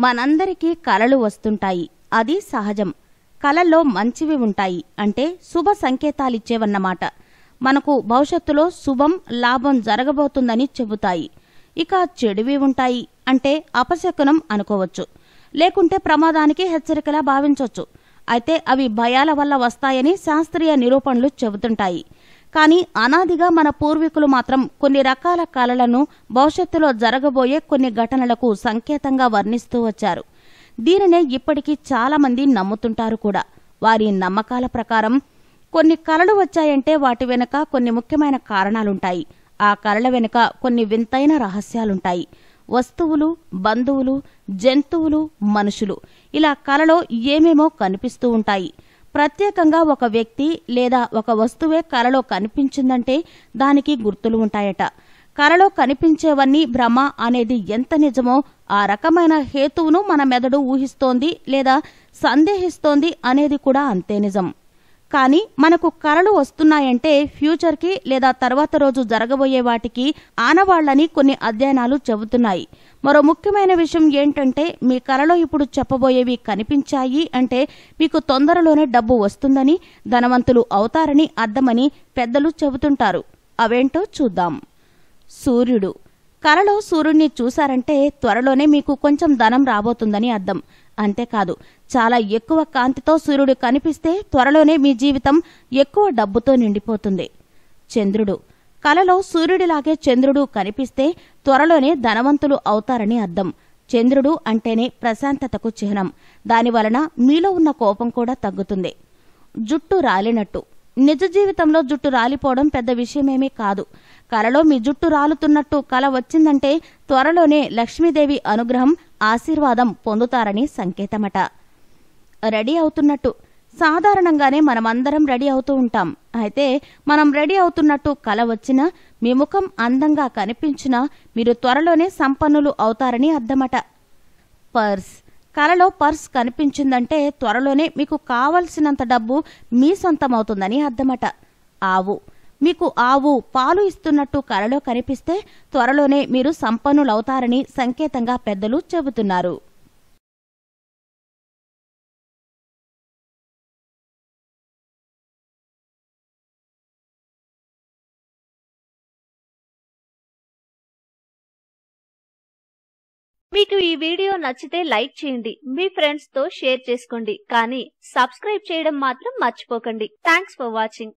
మనందరికీ కలలు వస్తుంటాయి అది సహజం కలల్లో మంచివి ఉంటాయి అంటే శుభ సంకేతాలిచ్చేవన్నమాట మనకు భవిష్యత్తులో శుభం లాభం జరగబోతుందని చెబుతాయి ఇక చెడువి ఉంటాయి అంటే అపశకునం అనుకోవచ్చు లేకుంటే ప్రమాదానికి హెచ్చరికలా భావించవచ్చు అయితే అవి భయాల వల్ల వస్తాయని శాస్త్రీయ నిరూపణలు చెబుతుంటాయి కానీ అనాదిగా మన పూర్వీకులు మాత్రం కొన్ని రకాల కళలను భవిష్యత్తులో జరగబోయే కొన్ని ఘటనలకు సంకేతంగా వర్ణిస్తూ వచ్చారు దీనినే ఇప్పటికీ చాలా మంది నమ్ముతుంటారు కూడా వారి నమ్మకాల ప్రకారం కొన్ని కళలు వచ్చాయంటే వాటి వెనుక కొన్ని ముఖ్యమైన కారణాలుంటాయి ఆ కళల వెనుక కొన్ని వింతైన రహస్యాలుంటాయి వస్తువులు బంధువులు జంతువులు మనుషులు ఇలా కలలో ఏమేమో కనిపిస్తూ ఉంటాయి ప్రత్యేకంగా ఒక వ్యక్తి లేదా ఒక వస్తువే కలలో కనిపించిందంటే దానికి గుర్తులు ఉంటాయట కలలో కనిపించేవన్నీ భ్రమ అనేది ఎంత నిజమో ఆ రకమైన హేతువును మన మెదడు ఊహిస్తోంది లేదా సందేహిస్తోంది అనేది కూడా అంతే నిజం కానీ మనకు కలలు వస్తున్నాయంటే ఫ్యూచర్కి లేదా తర్వాత రోజు జరగబోయే వాటికి ఆనవాళ్లని కొన్ని అధ్యయనాలు చెబుతున్నాయి మరో ముఖ్యమైన విషయం ఏంటంటే మీ కలలో ఇప్పుడు చెప్పబోయేవి కనిపించాయి అంటే మీకు తొందరలోనే డబ్బు వస్తుందని ధనవంతులు అవుతారని అర్థమని పెద్దలు చెబుతుంటారు అవేంటో చూద్దాం సూర్యుడు కలలో సూర్యుడిని చూశారంటే త్వరలోనే మీకు కొంచెం ధనం రాబోతుందని అర్థం అంతేకాదు చాలా ఎక్కువ కాంతితో సూర్యుడు కనిపిస్తే త్వరలోనే మీ జీవితం ఎక్కువ డబ్బుతో నిండిపోతుంది చంద్రుడు కలలో సూర్యుడిలాగే చంద్రుడు కనిపిస్తే త్వరలోనే ధనవంతులు అవుతారని అర్థం చంద్రుడు అంటేనే ప్రశాంతతకు చిహ్నం దానివలన మీలో ఉన్న కోపం కూడా తగ్గుతుంది జుట్టు రాలినట్టు నిజ జీవితంలో జుట్టు రాలిపోవడం పెద్ద విషయమేమీ కాదు కలలో మీ జుట్టు రాలుతున్నట్టు కల వచ్చిందంటే త్వరలోనే లక్ష్మీదేవి అనుగ్రహం ఆశీర్వాదం పొందుతారని సంకేతమట రెడీ అవుతున్నట్టు సాధారణంగానే మనమందరం రెడీ అవుతూ ఉంటాం అయితే మనం రెడీ అవుతున్నట్టు కల వచ్చినా మీ ముఖం అందంగా కనిపించినా మీరు త్వరలోనే సంపన్నులు అవుతారని అర్థమట పర్స్ కలలో పర్స్ కనిపించిందంటే త్వరలోనే మీకు కావలసినంత డబ్బు మీ సొంతమవుతుందని అర్థమట ఆవు మీకు ఆవు పాలు ఇస్తున్నట్టు కలలో కనిపిస్తే త్వరలోనే మీరు సంపన్నులవుతారని సంకేతంగా పెద్దలు చెబుతున్నారు మీకు ఈ వీడియో నచ్చితే లైక్ చేయండి మీ ఫ్రెండ్స్ తో షేర్ చేసుకోండి కానీ సబ్స్క్రైబ్ చేయడం మాత్రం మర్చిపోకండి థ్యాంక్స్ ఫర్ వాచింగ్